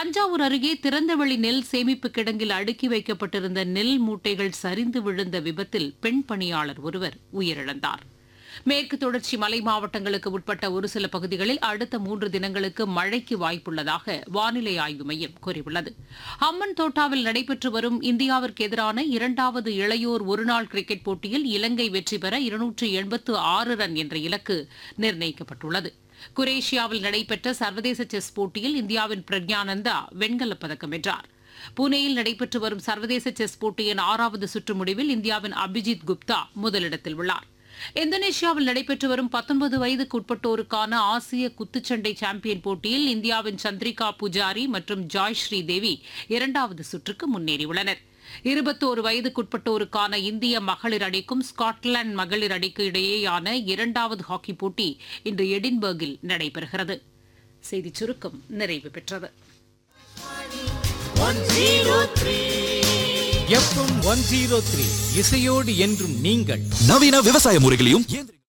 தஞ்சாவூர் அருகே திறந்தவெளி நெல் சேமிப்பு கிடங்கில் அடுக்கி வைக்கப்பட்டிருந்த நெல் மூட்டைகள் சரிந்து விழுந்த விபத்தில் பெண் பணியாளர் ஒருவர் உயிரிழந்தார் மேற்கு தொடர்ச்சி மலை மாவட்டங்களுக்கு உட்பட்ட ஒரு சில பகுதிகளில் அடுத்த மூன்று தினங்களுக்கு மழைக்கு வாய்ப்புள்ளதாக வானிலை ஆய்வு மையம் கூறியுள்ளது அம்மன் தோட்டாவில் நடைபெற்று வரும் இந்தியாவிற்கு எதிரான இரண்டாவது இளையோர் ஒருநாள் கிரிக்கெட் போட்டியில் இலங்கை வெற்றி பெற இருநூற்று எண்பத்து ஆறு ரன் என்ற இலக்கு நிர்ணயிக்கப்பட்டுள்ளது குரேஷியாவில் நடைபெற்ற சர்வதேச செஸ் போட்டியில் இந்தியாவின் பிரக்ஞானந்தா வெண்கலப் பதக்கம் வென்றார் புனேயில் நடைபெற்று வரும் சர்வதேச செஸ் போட்டியின் ஆறாவது சுற்று முடிவில் இந்தியாவின் அபிஜித் குப்தா முதலிடத்தில் உள்ளார் இந்தோனேஷியாவில் நடைபெற்று வரும் பத்தொன்பது வயதுக்கு உட்பட்டோருக்கான ஆசிய குத்துச்சண்டை சாம்பியன் போட்டியில் இந்தியாவின் சந்திரிகா புஜாரி மற்றும் ஜாய் ஸ்ரீதேவி இரண்டாவது சுற்றுக்கு முன்னேறியுள்ளனர் இருபத்தோரு வயதுக்குட்பட்டோருக்கான இந்திய மகளிர் அணிக்கும் ஸ்காட்லாந்து மகளிர் அணிக்கு இடையேயான இரண்டாவது ஹாக்கி போட்டி இன்று எடின்பர்கில் நடைபெறுகிறது செய்திச் சுருக்கம் நிறைவு பெற்றது எஃப்எம் ஒன் ஜீரோ த்ரீ இசையோடு என்றும் நீங்கள் நவீன விவசாய முறைகளையும் இயந்திர